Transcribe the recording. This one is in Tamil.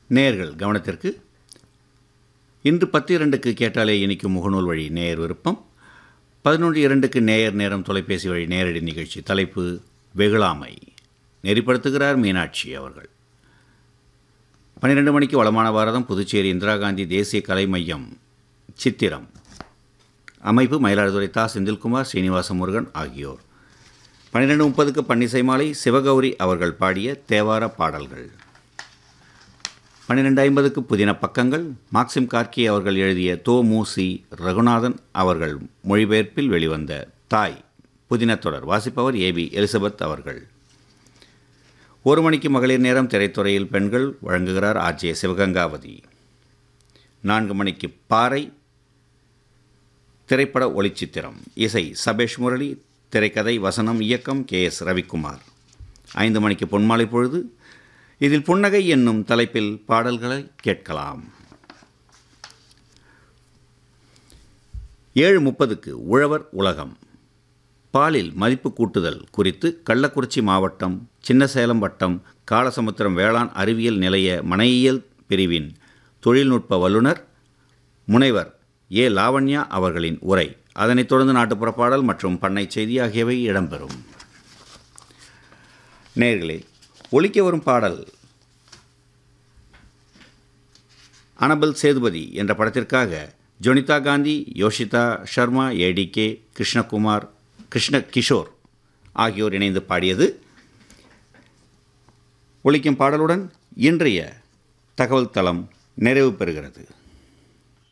நேயர்கள் கவனத்திற்கு இன்று பத்து இரண்டுக்கு கேட்டாலே இனிக்கும் முகநூல் வழி நேயர் விருப்பம் பதினொன்று இரண்டுக்கு நேயர் நேரம் தொலைபேசி வழி நேரடி நிகழ்ச்சி தலைப்பு வெகுளாமை நெறிப்படுத்துகிறார் மீனாட்சி அவர்கள் பன்னிரெண்டு மணிக்கு வளமான பாரதம் புதுச்சேரி இந்திரா காந்தி தேசிய கலை மையம் சித்திரம் அமைப்பு மயிலாடுதுறை தா செந்தில்குமார் ஸ்ரீனிவாச முருகன் ஆகியோர் பன்னிரெண்டு முப்பதுக்கு பன்னிசை மாலை சிவகௌரி அவர்கள் பாடிய தேவார பாடல்கள் பன்னிரெண்டு ஐம்பதுக்கு புதின பக்கங்கள் மாக்சிம் கார்கி அவர்கள் எழுதிய தோ மூசி ரகுநாதன் அவர்கள் மொழிபெயர்ப்பில் வெளிவந்த தாய் புதின தொடர் வாசிப்பவர் ஏபி எலிசபெத் அவர்கள் ஒரு மணிக்கு மகளிர் நேரம் திரைத்துறையில் பெண்கள் வழங்குகிறார் ஆர்ஜே சிவகங்காவதி நான்கு மணிக்கு பாறை திரைப்பட ஒளிச்சித்திரம் இசை சபேஷ் முரளி திரைக்கதை வசனம் இயக்கம் கே எஸ் ரவிக்குமார் ஐந்து மணிக்கு பொன்மாலை பொழுது இதில் புன்னகை என்னும் தலைப்பில் பாடல்களை கேட்கலாம் ஏழு முப்பதுக்கு உழவர் உலகம் பாலில் மதிப்பு கூட்டுதல் குறித்து கள்ளக்குறிச்சி மாவட்டம் சின்னசேலம் வட்டம் காலசமுத்திரம் வேளாண் அறிவியல் நிலைய மனையியல் பிரிவின் தொழில்நுட்ப வல்லுநர் முனைவர் ஏ லாவண்யா அவர்களின் உரை அதனைத் தொடர்ந்து நாட்டுப்புற பாடல் மற்றும் பண்ணை செய்தி ஆகியவை இடம்பெறும் நேர்களே ஒலிக்க வரும் பாடல் அனபல் சேதுபதி என்ற படத்திற்காக ஜொனிதா காந்தி யோஷிதா சர்மா ஏடிகே கிருஷ்ணகுமார் கிருஷ்ண கிஷோர் ஆகியோர் இணைந்து பாடியது ஒலிக்கும் பாடலுடன் இன்றைய தகவல் தளம் நிறைவு பெறுகிறது